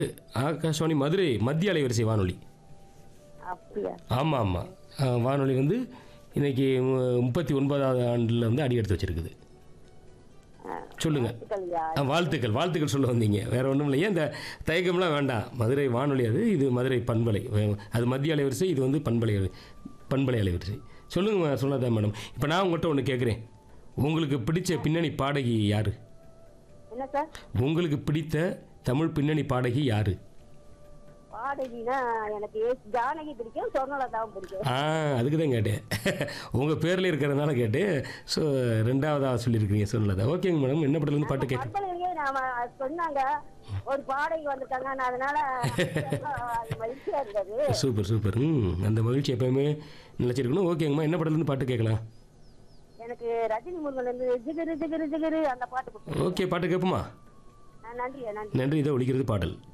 ஆகாஷவாணி மதுரை மத்திய அலைவரிசை வானொலி அப்படியா ஆமாம் ஆமாம் வானொலி வந்து இன்னைக்கு மு- முப்பத்தி ஒன்பதாவது ஆண்டில் வந்து அடி எடுத்து வச்சிருக்குது சொல்லுங்கள் வாழ்த்துக்கள்யா. ஆ, வாழ்த்துக்கள் வாழ்த்துக்கள் சொல்ல வந்தீங்க வேற ஒன்றும் இல்லையே இந்த தயக்கம்லாம் வேண்டாம் மதுரை வானொலி அது இது மதுரை பண்பலை வே- அது மத்திய அலைவரிசை இது வந்து பண்பலை அலை- பண்பலை அலைவரிசை சொல்லுங்க சொல்லாதா மேடம் இப்போ நான் உங்கள்கிட்ட ஒன்று கேட்குறேன் உங்களுக்கு பிடிச்ச பின்னணி பாடகி யாரு என்ன சார் உங்களுக்கு பிடித்த தமிழ் பின்னணி பாடகி யாரு பாடகினா எனக்கு எஸ் ஜானகி பிடிக்கும் சொர்ணலதாவும் பிடிக்கும் ஆ அதுக்கு தான் கேட்டேன் உங்கள் பேரில் இருக்கிறதுனால கேட்டேன் ஸோ ரெண்டாவதாக சொல்லியிருக்கிறீங்க சொல்லலதா ஓகேங்க மேடம் என்ன படத்துலேருந்து பாட்டு கேட்க பண்பலையிலேயே நாம சொன்னாங்க ஒரு பாடகி வந்திருக்காங்க நான் அதனால அது மகிழ்ச்சியா இருந்தது சூப்பர் சூப்பர் ம் அந்த மகிழ்ச்சி எப்பயுமே நினச்சிருக்கணும் ஓகேங்கம்மா என்ன படத்துலேருந்து பாட்டு கேட்கலாம் எனக்கு ரஜினி முருகன் இருந்து ஜிகிரு ஜிகிரு ஜிகிரு அந்த பாட்டு பிடிக்கும் ஓகே பாட்டு கேட்போமா நன்றியா நன்றி நன்றி இதை ஒழிக்கிறது பாடல்